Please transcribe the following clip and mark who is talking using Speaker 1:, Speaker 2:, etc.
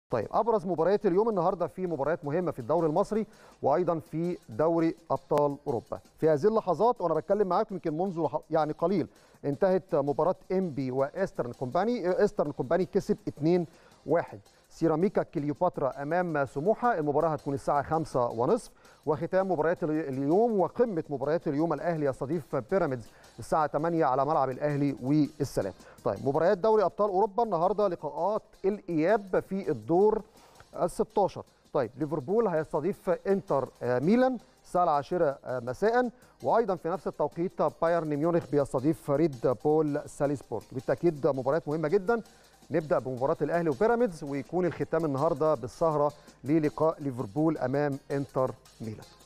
Speaker 1: طيب ابرز مباريات اليوم النهارده في مباريات مهمه في الدوري المصري وايضا في دوري ابطال اوروبا في هذه اللحظات وانا بتكلم معاكم يمكن منذ يعني قليل انتهت مباراه انبي وايسترن كومباني ايسترن كومباني كسب 2 1 سيراميكا كليوباترا امام سموحه المباراه هتكون الساعه 5 ونصف وختام مباريات اليوم وقمه مباريات اليوم الاهلي يستضيف بيراميدز الساعه 8 على ملعب الاهلي والسلام طيب مباريات دوري ابطال اوروبا النهارده لقاءات الاياب في الدور ال 16 طيب ليفربول هيستضيف انتر ميلان الساعه العاشرة مساء وايضا في نفس التوقيت بايرن ميونخ بيستضيف ريد بول ساليسبورغ بالتاكيد مباريات مهمه جدا نبدا بمباراه الاهلي وبيراميدز ويكون الختام النهارده بالسهره للقاء ليفربول امام انتر ميلان